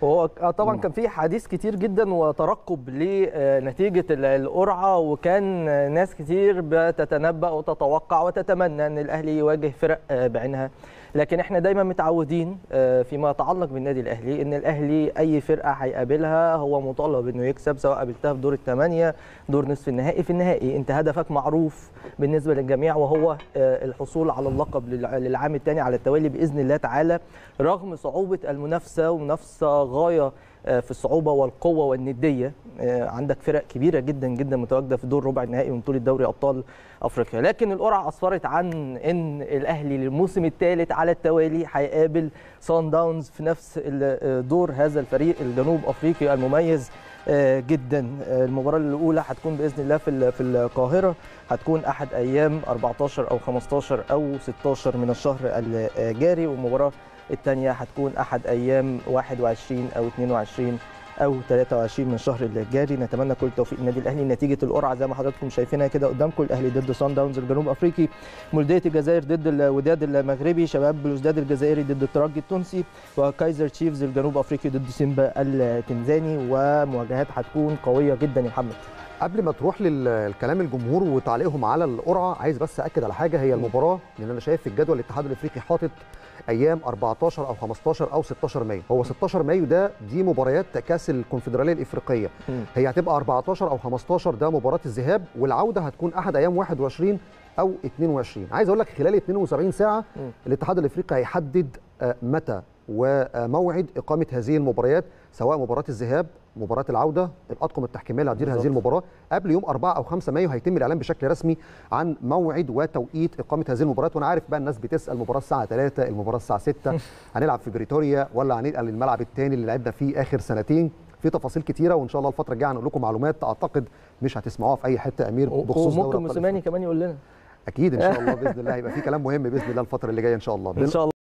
وهو طبعا كان في حديث كتير جدا وترقب لنتيجه القرعه وكان ناس كتير بتتنبأ وتتوقع وتتمنى ان الاهلي يواجه فرق بعينها لكن احنا دايما متعودين فيما يتعلق بالنادي الاهلي ان الاهلي اي فرقه هيقابلها هو مطالب انه يكسب سواء قابلتها في دور الثمانيه دور نصف النهائي في النهائي انت هدفك معروف بالنسبه للجميع وهو الحصول على اللقب للعام الثاني على التوالي باذن الله تعالى رغم صعوبه المنافسه ومنافسه غايه في الصعوبه والقوه والنديه عندك فرق كبيره جدا جدا متواجده في دور ربع النهائي من بطوله دوري ابطال افريقيا لكن القرعه اسفرت عن ان الاهلي للموسم الثالث على التوالي هيقابل سان داونز في نفس دور هذا الفريق الجنوب افريقي المميز جدا المباراه الاولى هتكون باذن الله في في القاهره هتكون احد ايام 14 او 15 او 16 من الشهر الجاري والمباراه الثانيه هتكون احد ايام 21 او 22 او 23 من الشهر الجاري نتمنى كل التوفيق للنادي الاهلي نتيجه القرعه زي ما حضراتكم شايفينها كده قدامكم الاهلي ضد سان داونز الجنوب افريقي مولوديه الجزائر ضد الوداد المغربي شباب بلوزداد الجزائري ضد الترجي التونسي وكايزر تشيفز الجنوب افريقي ضد سيمبا التنزاني ومواجهات هتكون قويه جدا يا محمد قبل ما تروح للكلام الجمهور وتعليقهم على القرعه عايز بس اكد على حاجه هي المباراه لان انا شايف في الجدول الاتحاد الافريقي حاطط ايام 14 او 15 او 16 مايو هو 16 مايو ده دي مباريات كاس الكونفدراليه الافريقيه م. هي هتبقى 14 او 15 ده مباراه الذهاب والعوده هتكون احد ايام 21 او 22 عايز اقول لك خلال 72 ساعه م. الاتحاد الافريقي هيحدد متى وموعد اقامه هذه المباريات سواء مباراه الذهاب مباراه العوده الاطقم التحكيميه اللي هتدير هذه المباراه قبل يوم 4 او 5 مايو هيتم الاعلان بشكل رسمي عن موعد وتوقيت اقامه هذه المباريات وانا عارف بقى الناس بتسال المباراه الساعه 3 المباراه الساعه 6 هنلعب في بريتوريا ولا هننقل الملعب الثاني اللي لعبنا فيه اخر سنتين في تفاصيل كتيره وان شاء الله الفتره الجايه هنقول لكم معلومات اعتقد مش هتسمعوها في اي حته امير بخصوص وممكن موسيماني كمان يقول لنا اكيد ان شاء الله باذن الله هيبقى في كلام مهم باذن الله الفتره اللي جايه ان شاء الله ان شاء الله